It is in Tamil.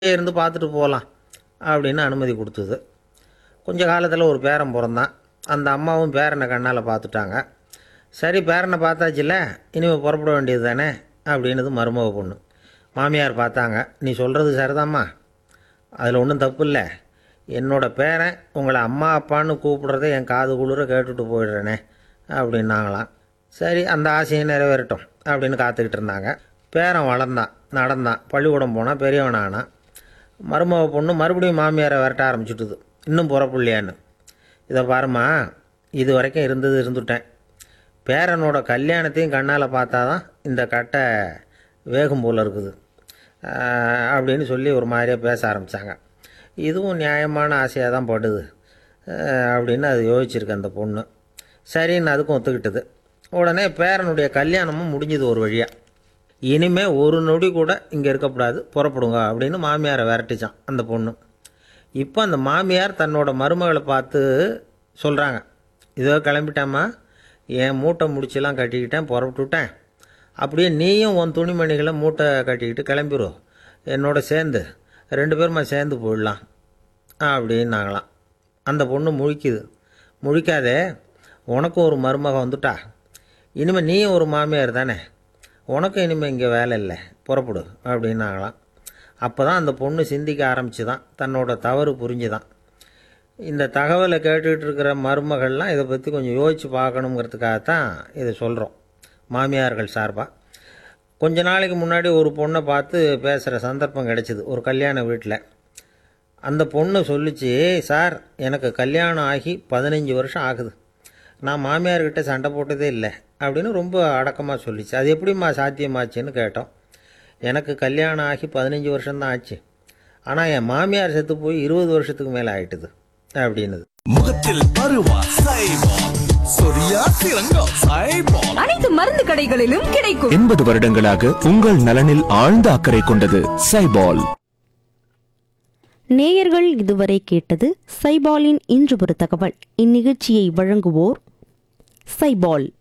இருந்து பார்த்துட்டு போகலாம் அப்படின்னு அனுமதி கொடுத்தது கொஞ்ச காலத்தில் ஒரு பேரன் பிறந்தான் அந்த அம்மாவும் பேரனை கண்ணால் பார்த்துட்டாங்க சரி பேரனை பார்த்தாச்சுல இனிமேல் புறப்பட வேண்டியது தானே அப்படின்னது மருமக பொண்ணு மாமியார் பார்த்தாங்க நீ சொல்கிறது சரிதாம்மா அதில் ஒன்றும் தப்பு இல்லை என்னோட பேரன் உங்களை அம்மா அப்பான்னு கூப்பிடுறத என் காது குளிர கேட்டுட்டு போயிடுறேனே அப்படின்னாங்களாம் சரி அந்த ஆசையை நிறைவேறட்டும் அப்படின்னு காத்துக்கிட்டு இருந்தாங்க பேரன் வளர்ந்தான் நடந்தான் பள்ளிக்கூடம் போனால் பெரியவன் ஆனான் மருமக பொண்ணு மறுபடியும் மாமியாரை விரட்ட ஆரம்பிச்சுட்டுது இன்னும் புறப்புள்ளையான்னு இதை பாருமா இது வரைக்கும் இருந்தது இருந்துட்டேன் பேரனோட கல்யாணத்தையும் கண்ணால் பார்த்தா தான் இந்த கட்டை வேகும் போல் இருக்குது ஆஹ் அப்படின்னு சொல்லி ஒரு மாதிரியாக பேச ஆரம்பித்தாங்க இதுவும் நியாயமான ஆசையாக தான் படுது ஆஹ் அப்படின்னு அது யோசிச்சிருக்கு அந்த பொண்ணு சரின்னு அதுக்கும் ஒத்துக்கிட்டது உடனே பேரனுடைய கல்யாணமும் முடிஞ்சது ஒரு வழியாக இனிமே ஒரு நொடி கூட இங்கே இருக்கக்கூடாது புறப்படுங்க அப்படின்னு மாமியாரை விரட்டிச்சான் அந்த பொண்ணு இப்போ அந்த மாமியார் தன்னோட மருமகளை பார்த்து சொல்கிறாங்க இதோ கிளம்பிட்டாம்மா என் மூட்டை முடிச்செல்லாம் கட்டிக்கிட்டேன் புறப்பட்டுட்டேன் அப்படியே நீயும் உன் துணிமணிகளை மூட்டை கட்டிக்கிட்டு கிளம்பிரும் என்னோட சேர்ந்து ரெண்டு பேருமா சேர்ந்து போயிடலாம் அப்படின்னாங்களாம் அந்த பொண்ணு முழிக்குது முழிக்காதே உனக்கும் ஒரு மருமக வந்துட்டா இனிமேல் நீயும் ஒரு மாமியார் தானே உனக்கும் இனிமேல் இங்கே வேலை இல்லை புறப்படு அப்படின்னாங்களாம் அப்போ தான் அந்த பொண்ணு சிந்திக்க ஆரம்பிச்சு தான் தன்னோட தவறு புரிஞ்சுதான் இந்த தகவலை கேட்டுக்கிட்டு இருக்கிற மருமகள்லாம் இதை பற்றி கொஞ்சம் யோசித்து பார்க்கணுங்கிறதுக்காகத்தான் இதை சொல்கிறோம் மாமியார்கள் சார்பாக கொஞ்ச நாளைக்கு முன்னாடி ஒரு பொண்ணை பார்த்து பேசுகிற சந்தர்ப்பம் கிடைச்சிது ஒரு கல்யாண வீட்டில் அந்த பொண்ணு சொல்லிச்சு சார் எனக்கு கல்யாணம் ஆகி பதினஞ்சு வருஷம் ஆகுது நான் மாமியார்கிட்ட சண்டை போட்டதே இல்லை அப்படின்னு ரொம்ப அடக்கமாக சொல்லிச்சு அது எப்படிம்மா சாத்தியமாச்சுன்னு கேட்டோம் எனக்கு கல்யாணம் ஆகி பதினஞ்சு வருஷம்தான் ஆச்சு ஆனால் என் மாமியார் செத்து போய் இருபது வருஷத்துக்கு மேலே ஆயிட்டுது அப்படின்னுது முகத்தில் பருவா சைபால் சொரியா சிறங்கம் சைபால் அனைத்து மருந்து கடைகளிலும் கிடைக்கும் எண்பது வருடங்களாக உங்கள் நலனில் ஆழ்ந்த அக்கறை கொண்டது சைபால் நேயர்கள் இதுவரை கேட்டது சைபாலின் இன்று ஒரு தகவல் இந்நிகழ்ச்சியை வழங்குவோர் சைபால்